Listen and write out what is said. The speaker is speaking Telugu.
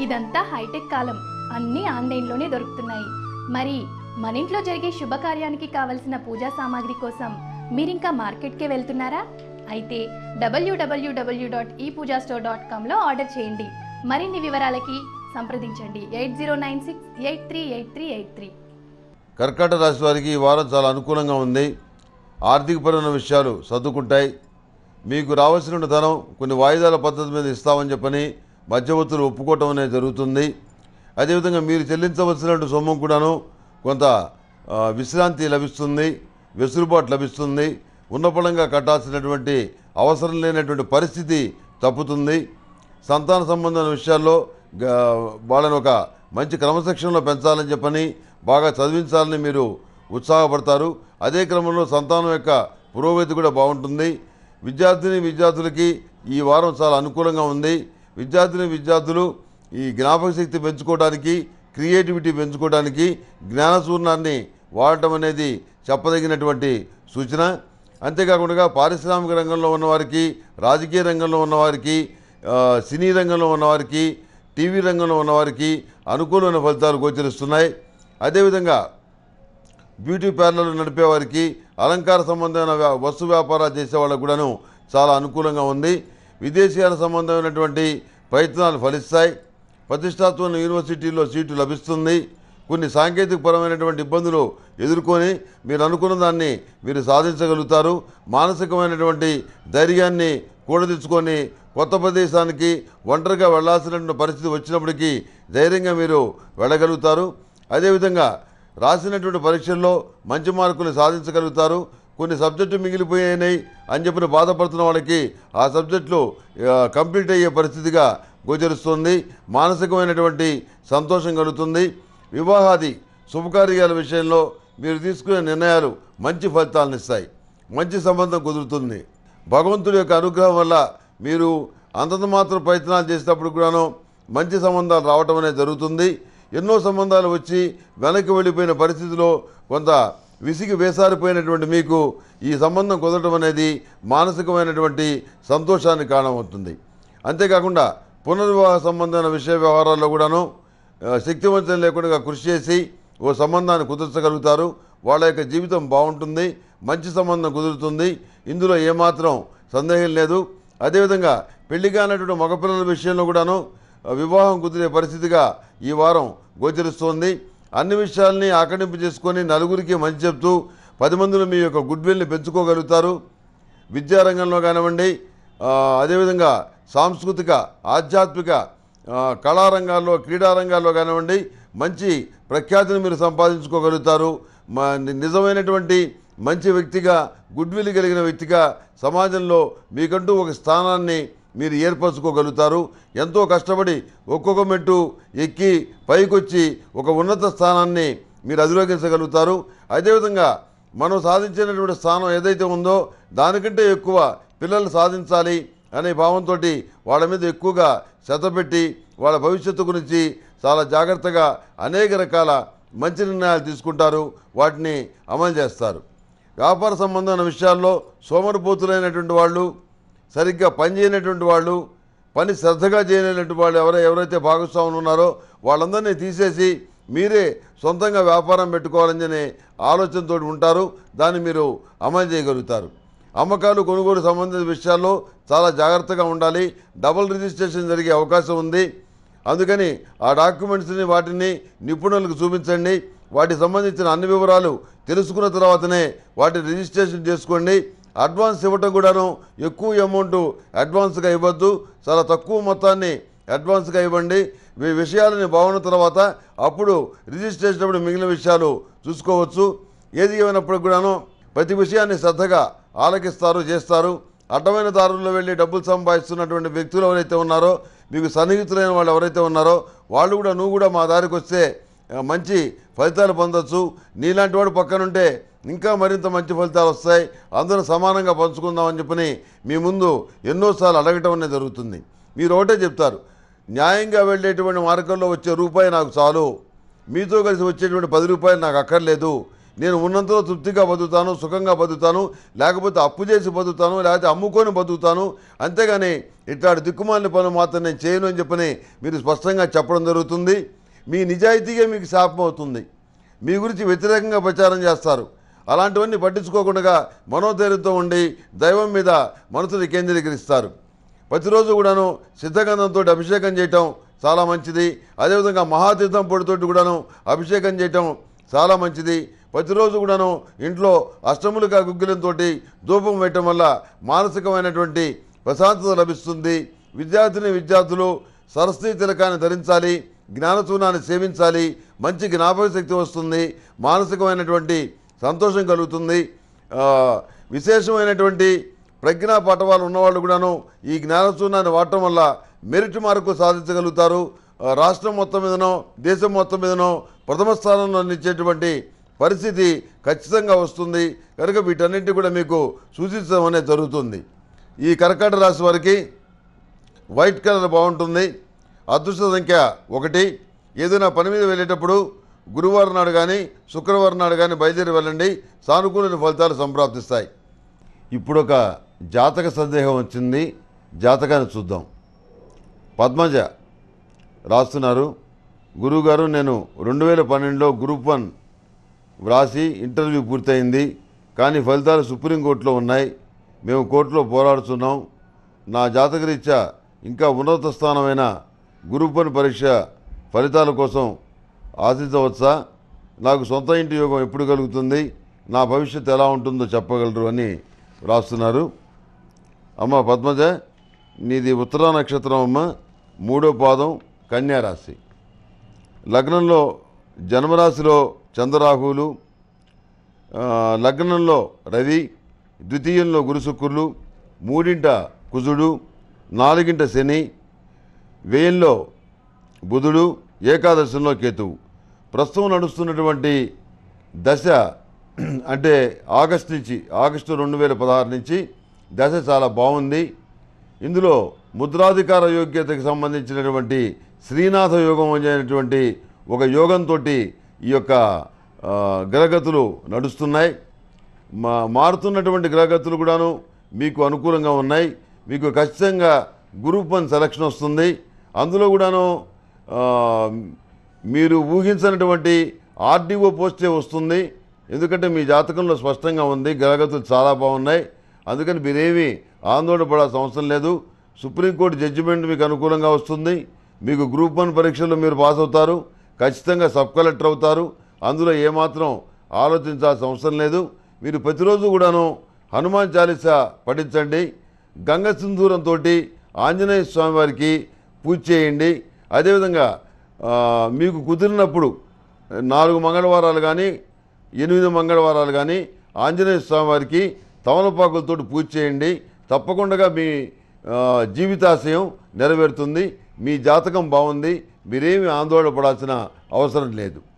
ఇదంతా హైటెక్ కాలం అన్నీ ఆన్లైన్లోనే దొరుకుతున్నాయి మరి మన ఇంట్లో జరిగే శుభకార్యానికి కావలసిన పూజా సామాగ్రి కోసం మీరింకా మార్కెట్కే వెళ్తున్నారా అయితే WWW dot e Pooja store dot కామ్లో ఆర్డర్ చేయండి మరిన్ని వివరాలకి సంప్రదించండి eight zero nine six eight three eight three eight three కర్కాటక రాశి వారికి ఈ వారం చాలా అనుకూలంగా ఉంది ఆర్థికపరమైన విషయాలు సర్దుకుంటాయి మీకు రావాల్సిన ధనం కొన్ని వాయిదాల పద్ధతి మీద ఇస్తామని చెప్పని మధ్యవర్తులు ఒప్పుకోవటం అనేది జరుగుతుంది అదేవిధంగా మీరు చెల్లించవలసినటువంటి సొమ్ము కూడాను కొంత ఆ, విశ్రాంతి లభిస్తుంది వెసులుబాటు లభిస్తుంది ఉన్నపళంగా కట్టాల్సినటువంటి అవసరం లేనటువంటి పరిస్థితి తప్పుతుంది సంతాన సంబంధమైన విషయాల్లో గా- వాళ్ళని ఒక మంచి క్రమశిక్షణలో పెంచాలని చెప్పని బాగా చదివించాలని మీరు ఉత్సాహపడతారు అదే క్రమంలో సంతానం యొక్క పురోగతి కూడా బాగుంటుంది విద్యార్థిని విద్యార్థులకి ఈ వారం చాలా అనుకూలంగా ఉంది విద్యార్థిని విద్యార్థులు ఈ జ్ఞాపక శక్తి పెంచుకోవడానికి క్రియేటివిటీ పెంచుకోవడానికి జ్ఞానశూర్ణాన్ని వాడటం అనేది చెప్పదగినటువంటి సూచన అంతేకాకుండా పారిశ్రామిక రంగంలో ఉన్నవారికి రాజకీయ రంగంలో ఉన్నవారికి ఆ, సినీ రంగంలో ఉన్నవారికి టీవీ రంగంలో ఉన్నవారికి అనుకూలమైన ఫలితాలు గోచరిస్తున్నాయి అదేవిధంగా బ్యూటీ పార్లర్లు నడిపే వారికి అలంకార సంబంధమైన వ్యా- వస్తు వ్యాపారాలు చేసే వాళ్ళకు కూడాను చాలా అనుకూలంగా ఉంది విదేశీయాల సంబంధమైనటువంటి ప్రయత్నాలు ఫలిస్తాయి ప్రతిష్టాత్మక యూనివర్సిటీల్లో సీటు లభిస్తుంది కొన్ని సాంకేతిక పరమైనటువంటి ఇబ్బందులు ఎదుర్కొని మీరు అనుకున్న దాన్ని మీరు సాధించగలుగుతారు మానసికమైనటువంటి ధైర్యాన్ని కూడదీర్చుకొని కొత్త ప్రదేశానికి ఒంటరిగా వెళ్లాల్సినటువంటి పరిస్థితి వచ్చినప్పటికీ ధైర్యంగా మీరు వెళ్ళగలుగుతారు అదేవిధంగా రాసినటువంటి పరీక్షల్లో మంచి మార్కులు సాధించగలుగుతారు కొన్ని సబ్జెక్టు మిగిలిపోయాయి అని చెప్పిన బాధపడుతున్న వాళ్ళకి ఆ సబ్జెక్టులు ఆ, కంప్లీట్ అయ్యే పరిస్థితిగా గోచరిస్తుంది మానసికమైనటువంటి సంతోషం కలుగుతుంది వివాహాది శుభకార్యాల విషయంలో మీరు తీసుకునే నిర్ణయాలు మంచి ఫలితాలను ఇస్తాయి మంచి సంబంధం కుదురుతుంది భగవంతుడి యొక్క అనుగ్రహం వల్ల మీరు అంతంత మాత్రం ప్రయత్నాలు చేసేటప్పుడు కూడాను మంచి సంబంధాలు రావటం అనేది జరుగుతుంది ఎన్నో సంబంధాలు వచ్చి వెనక్కి వెళ్ళిపోయిన పరిస్థితిలో కొంత విసిగి వేసారిపోయినటువంటి మీకు ఈ సంబంధం కుదరటం అనేది మానసికమైనటువంటి సంతోషానికి కారణమవుతుంది అంతేకాకుండా పునర్వివాహ సంబంధమైన విషయ వ్యవహారాల్లో కూడాను ఆ, శక్తివంతం లేకుండా కృషి చేసి ఓ సంబంధాన్ని కుదర్చగలుగుతారు వాళ్ళ యొక్క జీవితం బాగుంటుంది మంచి సంబంధం కుదురుతుంది ఇందులో ఏమాత్రం సందేహం లేదు అదేవిధంగా పెళ్లి కానటువంటి మగపిల్లల విషయంలో కూడాను ఆ, వివాహం కుదిరే పరిస్థితిగా ఈ వారం గోచరిస్తోంది అన్ని విషయాల్ని ఆకలింపు చేసుకొని నలుగురికి మంచి చెప్తూ పది మందిలో మీ యొక్క గుడ్ విల్ని పెంచుకోగలుగుతారు విద్యారంగంలో కానివ్వండి ఆ, అదేవిధంగా సాంస్కృతిక ఆధ్యాత్మిక ఆ, కళారంగాల్లో క్రీడారంగాల్లో కానివ్వండి మంచి ప్రఖ్యాతిని మీరు సంపాదించుకోగలుగుతారు మా ని- నిజమైనటువంటి మంచి వ్యక్తిగా గుడ్ విల్ కలిగిన వ్యక్తిగా సమాజంలో మీకంటూ ఒక స్థానాన్ని మీరు ఏర్పరచుకోగలుగుతారు ఎంతో కష్టపడి ఒక్కొక్క మెట్టు ఎక్కి పైకొచ్చి ఒక ఉన్నత స్థానాన్ని మీరు అధిరోగించగలుగుతారు అదేవిధంగా మనం సాధించినటువంటి స్థానం ఏదైతే ఉందో దానికంటే ఎక్కువ పిల్లలు సాధించాలి అనే భావంతో వాళ్ళ మీద ఎక్కువగా శ్రద్ధ పెట్టి వాళ్ళ భవిష్యత్తు గురించి చాలా జాగ్రత్తగా అనేక రకాల మంచి నిర్ణయాలు తీసుకుంటారు వాటిని అమలు చేస్తారు వ్యాపార సంబంధమైన విషయాల్లో సోమరిపోతులైనటువంటి వాళ్ళు సరిగ్గా పని చేయనటువంటి వాళ్ళు పని శ్రద్ధగా చేయలేనటువంటి వాళ్ళు ఎవరై ఎవరైతే భాగస్వాములు ఉన్నారో వాళ్ళందరినీ తీసేసి మీరే సొంతంగా వ్యాపారం పెట్టుకోవాలని అనే ఆలోచనతో ఉంటారు దాన్ని మీరు అమలు చేయగలుగుతారు అమ్మకాలు కొనుగోలు సంబంధిత విషయాల్లో చాలా జాగ్రత్తగా ఉండాలి డబుల్ రిజిస్ట్రేషన్ జరిగే అవకాశం ఉంది అందుకని ఆ డాక్యుమెంట్స్ని వాటిని నిపుణులకు చూపించండి వాటికి సంబంధించిన అన్ని వివరాలు తెలుసుకున్న తర్వాతనే వాటిని రిజిస్ట్రేషన్ చేసుకోండి అడ్వాన్స్ ఇవ్వటం కూడాను ఎక్కువ అమౌంట్ అడ్వాన్స్గా ఇవ్వద్దు చాలా తక్కువ మొత్తాన్ని అడ్వాన్స్గా ఇవ్వండి ఈ విషయాలని బాగున్న తర్వాత అప్పుడు రిజిస్ట్రేషన్ అప్పుడు మిగిలిన విషయాలు చూసుకోవచ్చు ఏది ఏమైనప్పుడు కూడాను ప్రతి విషయాన్ని శ్రద్ధగా ఆలకిస్తారు చేస్తారు అడ్డమైన దారుల్లో వెళ్ళి డబ్బులు సంపాదిస్తున్నటువంటి వ్యక్తులు ఎవరైతే ఉన్నారో మీకు సన్నిహితులైన వాళ్ళు ఎవరైతే ఉన్నారో వాళ్ళు కూడా నువ్వు కూడా మా దారికి వస్తే ఆ, మంచి ఫలితాలు పొందొచ్చు నీలాంటి వాడు పక్కనుంటే ఇంకా మరింత మంచి ఫలితాలు వస్తాయి అందరూ సమానంగా పంచుకుందామని చెప్పని మీ ముందు ఎన్నోసార్లు అడగటం అనేది జరుగుతుంది మీరు ఒకటే చెప్తారు న్యాయంగా వెళ్ళేటువంటి మార్గంలో వచ్చే రూపాయి నాకు చాలు మీతో కలిసి వచ్చేటువంటి పది రూపాయలు నాకు అక్కర్లేదు నేను ఉన్నంతలో తృప్తిగా బతుకుతాను సుఖంగా బతుకుతాను లేకపోతే అప్పు చేసి బతుకుతాను లేకపోతే అమ్ముకొని బతుకుతాను అంతేగాని ఇట్లాంటి దిక్కుమాలిన పనులు మాత్రం నేను చేయను అని చెప్పని మీరు స్పష్టంగా చెప్పడం జరుగుతుంది మీ నిజాయితీగా మీకు శాపం అవుతుంది మీ గురించి వ్యతిరేకంగా ప్రచారం చేస్తారు అలాంటివన్నీ పట్టించుకోకుండా మనోధైర్యంతో ఉండి దైవం మీద మనసుని కేంద్రీకరిస్తారు ప్రతిరోజు కూడాను సిద్ధగంధంతో అభిషేకం చేయటం చాలా మంచిది అదేవిధంగా మహాతీర్థం పొడితోటి కూడాను అభిషేకం చేయటం చాలా మంచిది ప్రతిరోజు కూడాను ఇంట్లో అష్టములుగా గుగ్గిలంతో ధూపం వేయటం వల్ల మానసికమైనటువంటి ప్రశాంతత లభిస్తుంది విద్యార్థిని విద్యార్థులు సరస్వతీ తిలకాన్ని ధరించాలి జ్ఞానచూర్ణాన్ని సేవించాలి మంచి జ్ఞాపక శక్తి వస్తుంది మానసికమైనటువంటి సంతోషం కలుగుతుంది ఆ, విశేషమైనటువంటి ప్రజ్ఞా పటవాలు ఉన్నవాళ్ళు కూడాను ఈ జ్ఞానచూర్ణాన్ని వాడటం వల్ల మెరిట్ మార్కు సాధించగలుగుతారు ఆ, రాష్ట్రం మొత్తం మీదనో దేశం మొత్తం మీదనో ప్రథమ స్థానంలో నిలిచేటువంటి పరిస్థితి ఖచ్చితంగా వస్తుంది కనుక వీటన్నిటి కూడా మీకు సూచించడం అనేది జరుగుతుంది ఈ కర్కాటక రాశి వారికి వైట్ కలర్ బాగుంటుంది అదృష్ట సంఖ్య ఒకటి ఏదైనా పని మీద వెళ్ళేటప్పుడు గురువారం నాడు కానీ శుక్రవారం నాడు కానీ బయలుదేరి వెళ్ళండి సానుకూల ఫలితాలు సంప్రాప్తిస్తాయి ఇప్పుడు ఒక జాతక సందేహం వచ్చింది జాతకాన్ని చూద్దాం పద్మజ రాస్తున్నారు గురువుగారు నేను రెండు వేల పన్నెండులో గ్రూప్ వన్ వ్రాసి ఇంటర్వ్యూ పూర్తయింది కానీ ఫలితాలు సుప్రీంకోర్టులో ఉన్నాయి మేము కోర్టులో పోరాడుతున్నాం నా జాతకరీత్యా ఇంకా ఉన్నత స్థానమైన గ్రూప్ వన్ పరీక్ష ఫలితాల కోసం ఆశించవచ్చా నాకు సొంత ఇంటి యోగం ఎప్పుడు కలుగుతుంది నా భవిష్యత్తు ఎలా ఉంటుందో చెప్పగలరు అని రాస్తున్నారు అమ్మ పద్మజ నీది ఉత్తరా నక్షత్రం అమ్మ మూడో పాదం కన్యా రాశి లగ్నంలో జన్మరాశిలో చంద్రరాహువులు ఆ, లగ్నంలో రవి ద్వితీయంలో గురు శుక్రులు మూడింట కుజుడు నాలుగింట శని వ్యయంలో బుధుడు ఏకాదశంలో కేతువు ప్రస్తుతం నడుస్తున్నటువంటి దశ అంటే ఆగస్టు నుంచి ఆగస్టు రెండు వేల పదహారు నుంచి దశ చాలా బాగుంది ఇందులో ముద్రాధికార యోగ్యతకు సంబంధించినటువంటి శ్రీనాథ యోగం అనేటువంటి ఒక యోగంతో ఈ యొక్క ఆ, గ్రహగతులు నడుస్తున్నాయి మా మారుతున్నటువంటి గ్రహగతులు కూడాను మీకు అనుకూలంగా ఉన్నాయి మీకు ఖచ్చితంగా గ్రూప్ వన్ సెలక్షన్ వస్తుంది అందులో కూడాను ఆ, మీరు ఊహించినటువంటి ఆర్డీఓ పోస్టే వస్తుంది ఎందుకంటే మీ జాతకంలో స్పష్టంగా ఉంది గ్రహగతులు చాలా బాగున్నాయి అందుకని మీరేమీ ఆందోళన పడాల్సిన అవసరం లేదు సుప్రీంకోర్టు జడ్జిమెంట్ మీకు అనుకూలంగా వస్తుంది మీకు గ్రూప్ వన్ పరీక్షల్లో మీరు పాస్ అవుతారు ఖచ్చితంగా సబ్ కలెక్టర్ అవుతారు అందులో ఏమాత్రం ఆలోచించాల్సిన అవసరం లేదు మీరు ప్రతిరోజు కూడాను హనుమాన్ చాలీసా పఠించండి గంగ సింధూరంతో ఆంజనేయ స్వామి వారికి పూజ చేయండి అదేవిధంగా ఆ, మీకు కుదిరినప్పుడు నాలుగు మంగళవారాలు కానీ ఎనిమిది మంగళవారాలు కానీ ఆంజనేయ స్వామి వారికి తమలపాకులతో పూజ చేయండి తప్పకుండా మీ ఆ, జీవితాశయం నెరవేరుతుంది మీ జాతకం బాగుంది మీరేమీ ఆందోళన పడాల్సిన అవసరం లేదు